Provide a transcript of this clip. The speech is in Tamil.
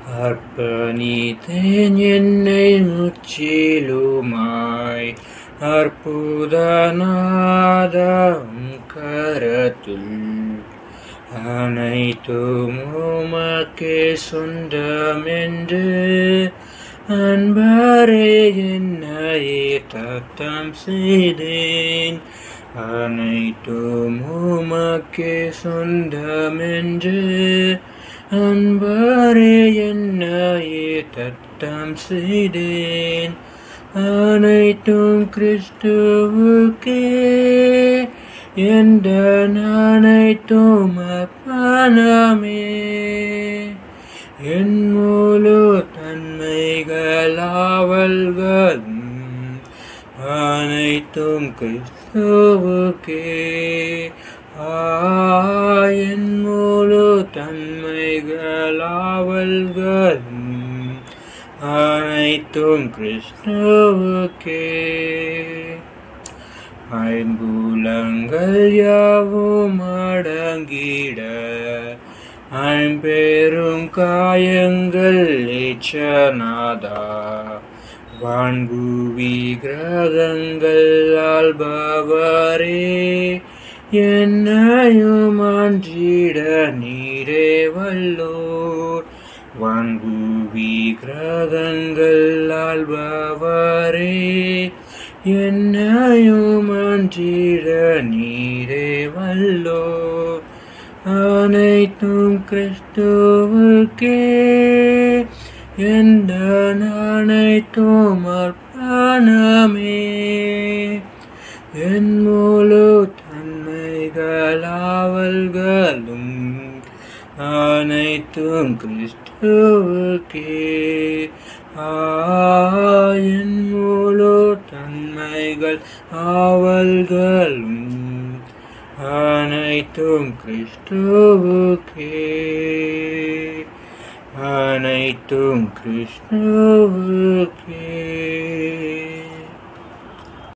அர்ப்பணித்தேன் என்னை முற்றிலுமாய் அற்புதநாதம் கரத்துள் அனைத்தும் உமக்கே சொந்தமென்று அன்பரே என்னையே தத்தம் செய்தேன் அனைத்தும் உமக்கே சொந்தமென்று அன்பரே என்னையே தத்தம் செய்தேன் அனைத்தும் கிறிஸ்துவுக்கே எந்த அனைத்தும் அப்பனமே என் முழு தன்மைகளாவல்களும் அனைத்தும் கிறிஸ்துவுக்கே என் முழு தன்மைகளாவல்களும் அனைத்தும் கிறிஸ்துவுக்கே ஐம்புலங்கள் யாவும் அடங்கிட ஐம்பெரும் காயங்கள் ஏச்சநாதா வான்பூவி கிரகங்கள் ஆள்பவரே என்னையும் அன்றிட நீரே வல்லோர் வான்பூவி கிரகங்கள் ஆள்பவரே என்னையும் அன்றிட நீரே வல்லோ அனைத்தும் கிறிஸ்துவுக்கே எந்த அனைத்தும் அர்ப்பணமே என் முழு தன்மைகளாவல்களும் அனைத்தும் கிறிஸ்துவுக்கே என் முழு தன்மைகள் ஆவல்களும் அனைத்தும் கிறிஸ்துவுக்கே அனைத்தும் கிறிஸ்துவுக்கே